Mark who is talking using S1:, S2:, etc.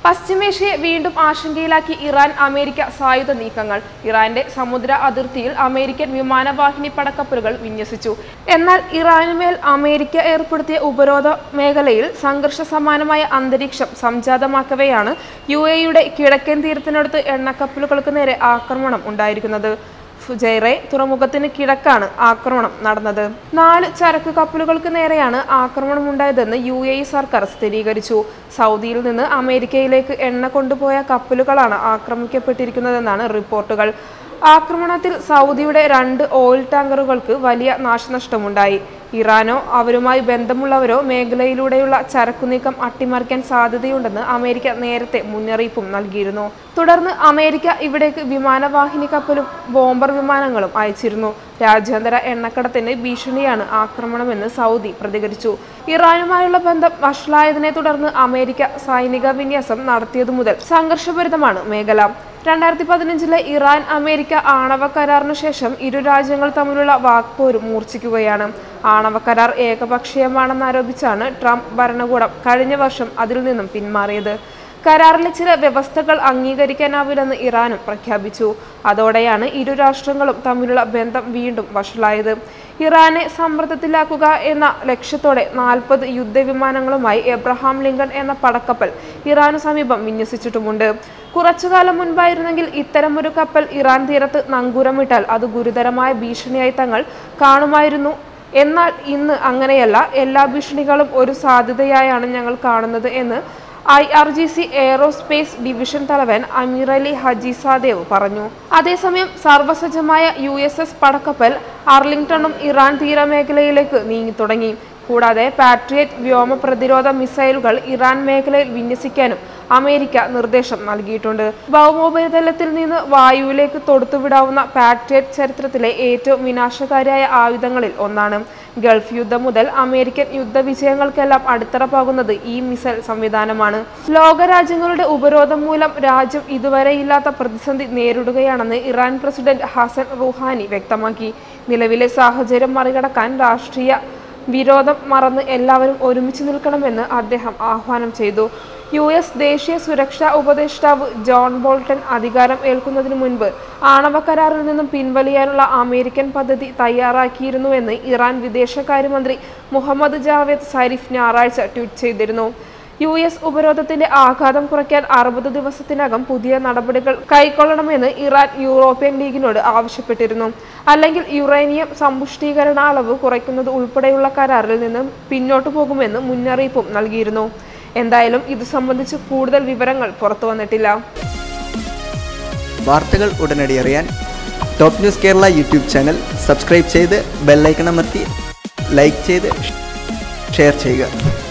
S1: പശ്ചിമേഷ്യയെ വീണ്ടും ആശങ്കയിലാക്കി Iran America സായുധ നീക്കങ്ങൾ ഇറാന്റെ സമുദ്ര അതിർത്തിയിൽ അമേരിക്കൻ വിമാനവാഹിനി പടക്കപ്പലുകൾ വിന്യസിച്ചു എന്നാൽ ഇറാനുമേൽ അമേരിക്ക ഏർപ്പെടുത്തിയ ഉപരോധ മേഖലയിൽ സംഘർഷ സമാനമായ അന്തരീക്ഷം സംജാതമാക്കവെയാണ് യു എയുടെ കിഴക്കൻ തീരത്തിനടുത്ത് എണ്ണക്കപ്പലുകൾക്ക് നേരെ ആക്രമണം ഉണ്ടായിരിക്കുന്നത് ഫുജൈറെ തുറമുഖത്തിന് കിഴക്കാണ് ആക്രമണം നടന്നത് നാല് ചരക്ക് കപ്പലുകൾക്ക് നേരെയാണ് ആക്രമണം ഉണ്ടായതെന്ന് യു എ ഇ സർക്കാർ സ്ഥിരീകരിച്ചു സൗദിയിൽ നിന്ന് അമേരിക്കയിലേക്ക് എണ്ണ കൊണ്ടുപോയ കപ്പലുകളാണ് ആക്രമിക്കപ്പെട്ടിരിക്കുന്നതെന്നാണ് റിപ്പോർട്ടുകൾ ആക്രമണത്തിൽ സൗദിയുടെ രണ്ട് ഓയിൽ ടാങ്കറുകൾക്ക് വലിയ നാശനഷ്ടമുണ്ടായി ഇറാനോ അവരുമായി ബന്ധമുള്ളവരോ മേഖലയിലൂടെയുള്ള ചരക്കുനീക്കം അട്ടിമറിക്കാൻ സാധ്യതയുണ്ടെന്ന് അമേരിക്ക നേരത്തെ മുന്നറിയിപ്പും നൽകിയിരുന്നു തുടർന്ന് അമേരിക്ക ഇവിടേക്ക് വിമാനവാഹിനി കപ്പലും ബോംബർ വിമാനങ്ങളും അയച്ചിരുന്നു രാജ്യാന്തര എണ്ണക്കടത്തിന് ഭീഷണിയാണ് ആക്രമണമെന്ന് സൗദി പ്രതികരിച്ചു ഇറാനുമായുള്ള ബന്ധം വഷളായതിനെ തുടർന്ന് അമേരിക്ക സൈനിക വിന്യാസം നടത്തിയതു മുതൽ സംഘർഷഭരിതമാണ് മേഖല രണ്ടായിരത്തി പതിനഞ്ചിലെ ഇറാൻ അമേരിക്ക ആണവ കരാറിനു ശേഷം ഇരു രാജ്യങ്ങൾ തമ്മിലുള്ള വാക്പോരും മൂർച്ഛിക്കുകയാണ് ആണവ കരാർ ഏകപക്ഷീയമാണെന്നാരോപിച്ചാണ് ട്രംപ് ഭരണകൂടം കഴിഞ്ഞ വർഷം അതിൽ നിന്നും പിന്മാറിയത് കരാറിലെ ചില വ്യവസ്ഥകൾ അംഗീകരിക്കാനാവില്ലെന്ന് ഇറാനും പ്രഖ്യാപിച്ചു അതോടെയാണ് ഇരു രാഷ്ട്രങ്ങളും തമ്മിലുള്ള ബന്ധം വീണ്ടും വഷളായത് ഇറാനെ സമ്മർദ്ദത്തിലാക്കുക എന്ന ലക്ഷ്യത്തോടെ നാൽപ്പത് യുദ്ധവിമാനങ്ങളുമായി എബ്രഹാം ലിങ്കൺ എന്ന പടക്കപ്പൽ ഇറാനു സമീപം വിന്യസിച്ചിട്ടുമുണ്ട് കുറച്ചുകാലം മുൻപായിരുന്നെങ്കിൽ ഇത്തരമൊരു കപ്പൽ ഇറാൻ തീരത്ത് നങ്കൂരമിട്ടാൽ അത് ഗുരുതരമായ ഭീഷണിയായി തങ്ങൾ കാണുമായിരുന്നു എന്നാൽ ഇന്ന് അങ്ങനെയല്ല എല്ലാ ഭീഷണികളും ഒരു സാധ്യതയായാണ് ഞങ്ങൾ കാണുന്നത് എന്ന് I R G C aerospace division തലവൻ അമീർ അലി ഹജീസാദേവ് പറഞ്ഞു അതേസമയം സർവ്വസജ്ജമായ യു എസ് എസ് പടക്കപ്പൽ അർലിംഗ്ടണും ഇറാൻ തീരമേഖലയിലേക്ക് നീങ്ങി തുടങ്ങി കൂടാതെ പാട്രിയറ്റ് വ്യോമ പ്രതിരോധ മിസൈലുകൾ ഇറാൻ മേഖലയിൽ വിന്യസിക്കാനും അമേരിക്ക നിർദ്ദേശം നൽകിയിട്ടുണ്ട് ഭൗമോപരിതലത്തിൽ നിന്ന് വായുവിലേക്ക് തൊടുത്തുവിടാവുന്ന പാട്രിയറ്റ് ചരിത്രത്തിലെ ഏറ്റവും വിനാശകാരിയായ ആയുധങ്ങളിൽ ഒന്നാണ് ഗൾഫ് യുദ്ധം മുതൽ അമേരിക്കൻ യുദ്ധവിജയങ്ങൾക്കെല്ലാം അടിത്തറ പാകുന്നത് ഈ മിസൈൽ സംവിധാനമാണ് ലോകരാജ്യങ്ങളുടെ ഉപരോധം മൂലം രാജ്യം ഇതുവരെയില്ലാത്ത പ്രതിസന്ധി നേരിടുകയാണെന്ന് ഇറാൻ പ്രസിഡന്റ് ഹസൻ റുഹാനി വ്യക്തമാക്കി നിലവിലെ സാഹചര്യം മറികടക്കാൻ രാഷ്ട്രീയ വിരോധം മറന്ന് എല്ലാവരും ഒരുമിച്ച് നിൽക്കണമെന്ന് അദ്ദേഹം ആഹ്വാനം ചെയ്തു യു എസ് ദേശീയ സുരക്ഷാ ഉപദേഷ്ടാവ് ജോൺ ബോൾട്ടൺ അധികാരം ഏൽക്കുന്നതിന് മുൻപ് ആണവ കരാറിൽ നിന്നും പിൻവലിയാനുള്ള അമേരിക്കൻ പദ്ധതി തയ്യാറാക്കിയിരുന്നുവെന്ന് ഇറാൻ വിദേശകാര്യമന്ത്രി മുഹമ്മദ് ജാവേദ് സരിഫ് ഞായറാഴ്ച ട്വീറ്റ് ചെയ്തിരുന്നു യു എസ് ഉപരോധത്തിന്റെ ആഘാതം കുറയ്ക്കാൻ അറുപത് ദിവസത്തിനകം പുതിയ നടപടികൾ കൈക്കൊള്ളണമെന്ന് ഇറാൻ യൂറോപ്യൻ ലീഗിനോട് ആവശ്യപ്പെട്ടിരുന്നു അല്ലെങ്കിൽ യുറേനിയം സമ്പുഷ്ടീകരണ അളവ് കുറയ്ക്കുന്നത് ഉൾപ്പെടെയുള്ള കരാറിൽ നിന്ന് പിന്നോട്ടു പോകുമെന്ന് മുന്നറിയിപ്പും നൽകിയിരുന്നു എന്തായാലും ഇത് സംബന്ധിച്ച് കൂടുതൽ വിവരങ്ങൾ പുറത്തു വന്നിട്ടില്ല
S2: വാർത്തകൾ ഉടനടി അറിയാൻ top news Kerala YouTube channel subscribe ചെയ്ത് ബെല്ലൈക്കൺ അമർത്തി ലൈക്ക് ചെയ്ത് ഷെയർ ചെയ്യുക